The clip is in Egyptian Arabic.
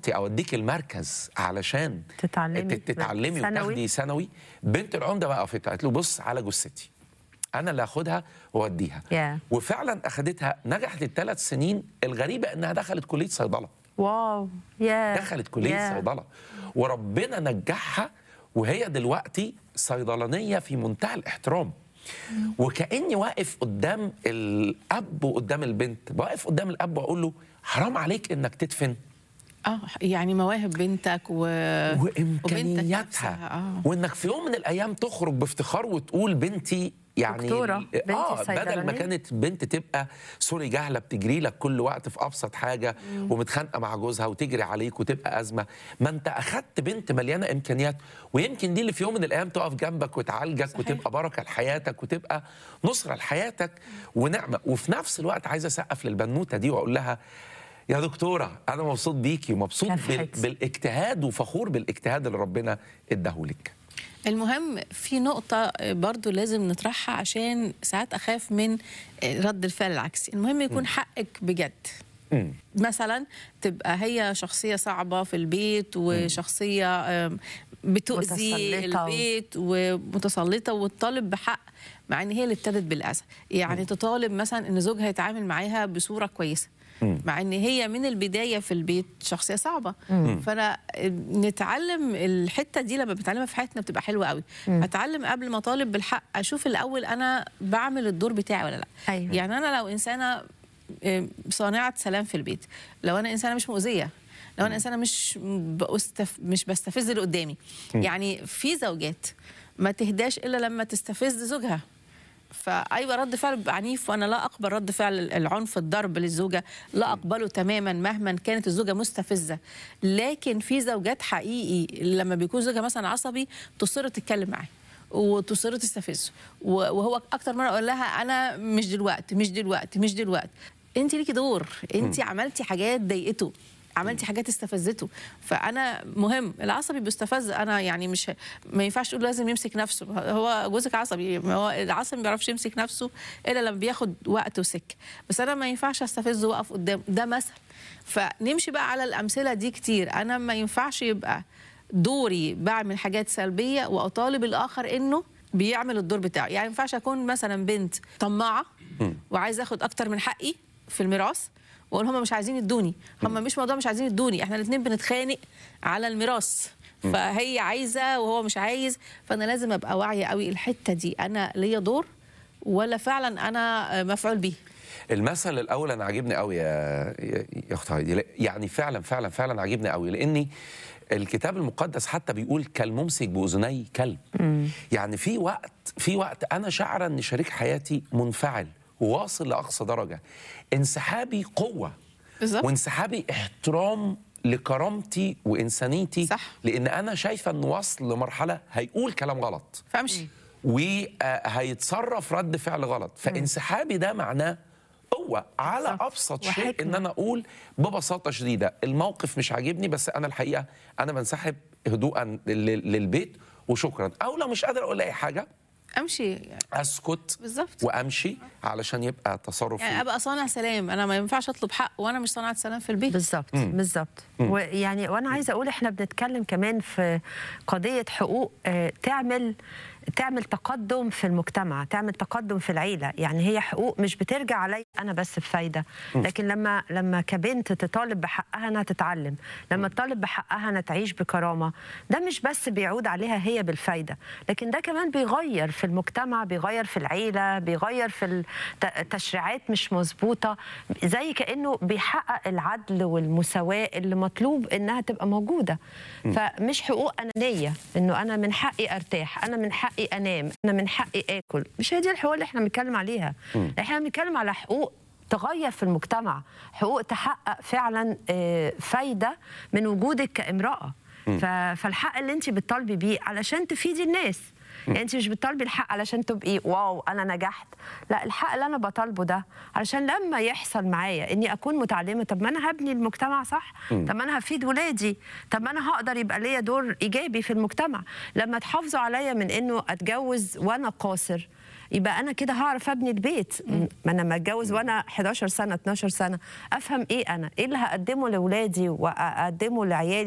بنتي اوديك المركز علشان تتعلمي تت- تتعلمي ثانوي؟ وتاخدي ثانوي بنت العمده بقى وقفت قالت له بص على جثتي انا اللي هاخدها واوديها يا. وفعلا اخدتها نجحت الثلاث سنين الغريبه انها دخلت كليه صيدله واو يا دخلت كليه يا. صيدله وربنا نجحها وهي دلوقتي صيدلانيه في منتهى الاحترام وكاني واقف قدام الاب وقدام البنت واقف قدام الاب واقول له حرام عليك انك تدفن اه يعني مواهب بنتك و... وبنتك وامكانياتها نفسها، اه وانك في يوم من الايام تخرج بافتخار وتقول بنتي يعني دكتورة، بنتي اه بدل ما صيدلانية. كانت بنت تبقى سوري جهله بتجري لك كل وقت في ابسط حاجه ومتخانقه مع جوزها وتجري عليك وتبقى ازمه ما انت اخدت بنت مليانه امكانيات ويمكن دي اللي في يوم من الايام تقف جنبك وتعالجك صحيح. وتبقى بركه لحياتك وتبقى نصره لحياتك ونعمه وفي نفس الوقت عايز اسقف للبنوته دي واقول لها يا دكتوره انا مبسوط بيكي ومبسوط بال... كافحت. بالاجتهاد وفخور بالاجتهاد اللي ربنا اداهولك المهم في نقطة برضو لازم نطرحها عشان ساعات أخاف من رد الفعل العكسي المهم يكون حقك بجد مم. مثلا تبقى هي شخصية صعبة في البيت وشخصية آم، بتؤذي متسلطة. البيت ومتسلطة وتطالب بحق مع ان هي اللي ابتدت بالاذى يعني تطالب مثلا ان زوجها يتعامل معاها بصورة كويسة مع ان هي من البدايه في البيت شخصيه صعبه فانا نتعلم الحته دي لما بنتعلمها في حياتنا بتبقى حلوه قوي اتعلم قبل ما اطالب بالحق اشوف الاول انا بعمل الدور بتاعي ولا لا أيوة. يعني انا لو انسانه آه، صانعه سلام في البيت لو انا انسانه مش مؤذيه لو انا انسانه مش بأستف... مش بستفز اللي قدامي يعني في زوجات ما تهداش الا لما تستفز زوجها فايوه رد فعل بيبقى عنيف وانا لا اقبل رد فعل العنف الضرب للزوجه لا اقبله تماما مهما كانت الزوجه مستفزه لكن في زوجات حقيقي لما بيكون زوجها مثلا عصبي تصر تتكلم معاه وتصر تستفزه و- وهو اكتر مره اقول لها انا مش دلوقتي مش دلوقتي مش دلوقتي انت ليكي دور انت عملتي حاجات ضايقته عملتي حاجات استفزته فانا مهم العصبي بيستفز انا يعني مش ما ينفعش تقول لازم يمسك نفسه هو جوزك عصبي ما هو العصبي ما بيعرفش يمسك نفسه الا لما بياخد وقت وسكه بس انا ما ينفعش استفزه واقف قدام ده مثل فنمشي بقى على الامثله دي كتير انا ما ينفعش يبقى دوري بعمل حاجات سلبيه واطالب الاخر انه بيعمل الدور بتاعه يعني ما ينفعش اكون مثلا بنت طماعه وعايزه اخد اكتر من حقي في الميراث واقول هم مش عايزين يدوني هم مش موضوع مش عايزين يدوني احنا الاثنين بنتخانق على الميراث فهي عايزه وهو مش عايز فانا لازم ابقى واعيه قوي الحته دي انا ليا دور ولا فعلا انا مفعول به المثل الاول انا عاجبني قوي يا يا يا اخت هايدي لا، يعني فعلا فعلا فعلا عاجبني قوي لاني الكتاب المقدس حتى بيقول كالممسك باذني كلب يعني في وقت في وقت انا شاعره ان شريك حياتي منفعل وواصل لاقصى درجه انسحابي قوه بالظبط. وانسحابي احترام لكرامتي وانسانيتي صح. لان انا شايفه ان وصل لمرحله هيقول كلام غلط فامشي وهيتصرف رد فعل غلط فانسحابي ده معناه قوة على بالظبط. أبسط شيء إن وحكمة. أنا أقول ببساطة شديدة الموقف مش عاجبني بس أنا الحقيقة أنا بنسحب هدوءا لل- للبيت وشكرا أو لو مش قادر أقول أي حاجة امشي أسكت بالظبط وأمشي علشان يبقى تصرف يعني ابقى صانع سلام انا ما ينفعش اطلب حق وانا مش صانعه سلام في البيت بالظبط بالظبط ويعني وانا عايزه اقول احنا بنتكلم كمان في قضيه حقوق آه، تعمل تعمل تقدم في المجتمع تعمل تقدم في العيله يعني هي حقوق مش بترجع علي انا بس بفايده لكن لما لما كبنت تطالب بحقها انها تتعلم لما تطالب بحقها انها تعيش بكرامه ده مش بس بيعود عليها هي بالفايده لكن ده كمان بيغير في المجتمع بيغير في العيله بيغير في الت- التشريعات مش مظبوطه زي كانه بيحقق العدل والمساواه اللي مطلوب انها تبقى موجوده فمش حقوق انانيه انه انا من حقي ارتاح انا من حقي انام انا من حقي اكل مش هي دي الحقوق اللي احنا بنتكلم عليها احنا بنتكلم على حقوق تغير في المجتمع حقوق تحقق فعلا آه، فايده من وجودك كامراه ف- فالحق اللي انت بتطالبي بيه علشان تفيدي الناس يعني انت مش بتطالبي الحق علشان تبقي واو انا نجحت لا الحق اللي انا بطالبه ده علشان لما يحصل معايا اني اكون متعلمه طب ما انا هبني المجتمع صح طب ما انا هفيد ولادي طب ما انا هقدر يبقى ليا دور ايجابي في المجتمع لما تحافظوا عليا من انه اتجوز وانا قاصر يبقى انا كده هعرف ابني البيت ما انا لما اتجوز وانا 11 سنه 12 سنه افهم ايه انا ايه اللي هقدمه لاولادي واقدمه لعيالي